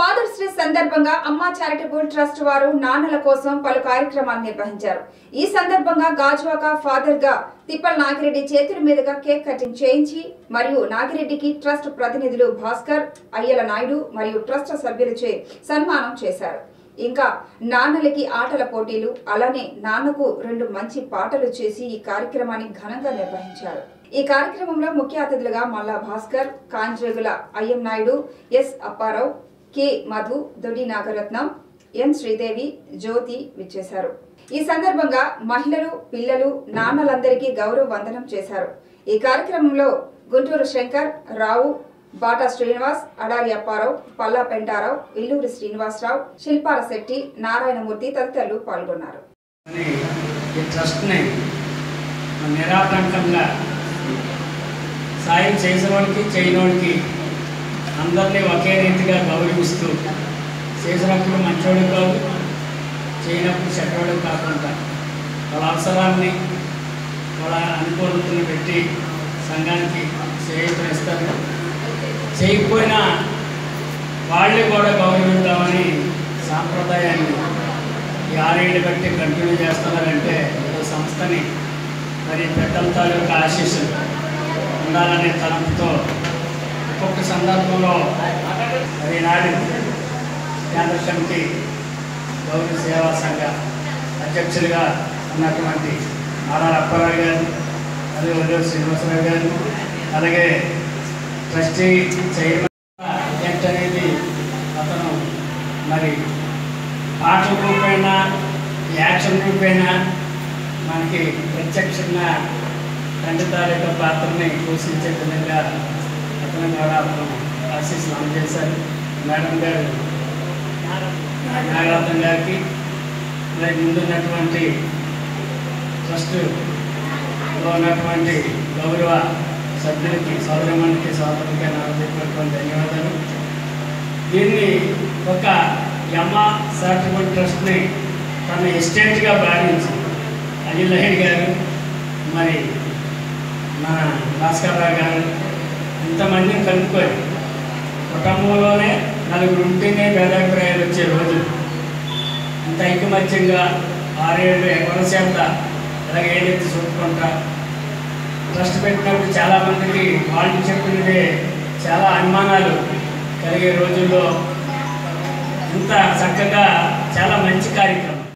fathers day సందర్భంగా అమ్మా charitable trust వారు నాన్నల కోసం పలు కార్యక్రమాలు నిర్వహించారు ఈ సందర్భంగా గాజువాక ఫాదర్ గా తిప్పల్ నాగిరెడ్డి చేతుల మీదుగా కేక్ కటింగ్ చేయించి మరియు నాగిరెడ్డికి ట్రస్ట్ ప్రతినిధులు భాస్కర్ అయ్యల నాయుడు మరియు ట్రస్ట్ సభ్యులచే సన్మానం చేశారు ఇంకా నాన్నలకి ఆటల పోటీలు అలానే నాన్నకు రెండు మంచి పాటలు చేసి ఈ కార్యక్రమాన్ని ఘనంగా నిర్వహించారు ఈ కార్యక్రమంలో ముఖ్య అతిథులుగా Malla Bhaskar Kanjregula Ayyam Naidu S Apparao K Madhu Dodi Nagaratnam N Sridevi Jyothi విచ్చేశారు ఈ సందర్భంగా మహిళలు పిల్లలు నాన్నలందరికీ గౌరవ వందనం చేశారు ఈ కార్యక్రమంలో గుంటూరు శంకర్ రావు బాటా శ్రీనివాస్ అడారి అప్పారావు పల్లా పెంటారావు ఇల్లూరి శ్రీనివాసరావు శిల్పాల శెట్టి నారాయణమూర్తి తదితరులు పాల్గొన్నారు అని ఈ ట్రస్ట్ని నిరాటంకంగా సాయం చేసేవాడికి చేయనోడికి అందరినీ ఒకే రీతిగా గౌరవిస్తూ చేసినప్పుడు మంచోడు కాదు చేయనప్పుడు చెడ్డోడు కాకుండా వాళ్ళ అవసరాన్ని వాళ్ళ అనుకూలతను పెట్టి సంఘానికి చేయిస్తారు చేయకపోయినా వాళ్ళే కూడా గౌరవిద్దామని సాంప్రదాయాన్ని ఈ ఆరేళ్ళు బట్టి కంటిన్యూ చేస్తున్నారంటే ఏదో సంస్థని మరి పెద్దల తాలూకా ఆశీస్సులు ఉండాలనే తలంపుతో ఒక్కొక్క సందర్భంలో మరి నాడు కేంద్ర కమిటీ గౌరవ సేవా సంఘ అధ్యక్షులుగా ఉన్నటువంటి ఆర్ఆర్ అప్పారావు గారు అలాగే వల్లూరు శ్రీనివాసరావు గారు అలాగే ట్రస్టీ చైర్మన్ ఎట్ అనేది అతను మరి పాటల రూపైనా యాక్షన్ రూపైనా మనకి ప్రత్యక్షంగా తండ్రి తాలూకా పాత్రని పోషించే విధంగా అతను కూడా అతను ఆశీస్సులు అందజేశారు మేడం గారు నాగరత్నం గారికి మరి ముందున్నటువంటి ట్రస్ట్లో ఉన్నటువంటి గౌరవ సభ్యులకి సోదరమణికి సోదరులకి నా హృదయపూర్వకమైన ధన్యవాదాలు దీన్ని ఒక యమ చారిటబుల్ ట్రస్ట్ని తన ఎస్టేట్గా భావించి అనిల్ లహరి గారు మరి మన భాస్కర్రావు గారు ఇంతమందిని కలుపుకొని కుటుంబంలోనే నలుగురు ఉంటేనే భేదాభిప్రాయాలు వచ్చే రోజు ఇంత ఐకమత్యంగా ఆరేళ్ళు ఎవరి చేత ఇలాగ ఏదైతే చూపుకుంటా ట్రస్ట్ పెట్టినప్పుడు చాలామందికి వాళ్ళు చెప్పినదే చాలా అనుమానాలు కలిగే రోజుల్లో ఇంత చక్కగా చాలా మంచి కార్యక్రమం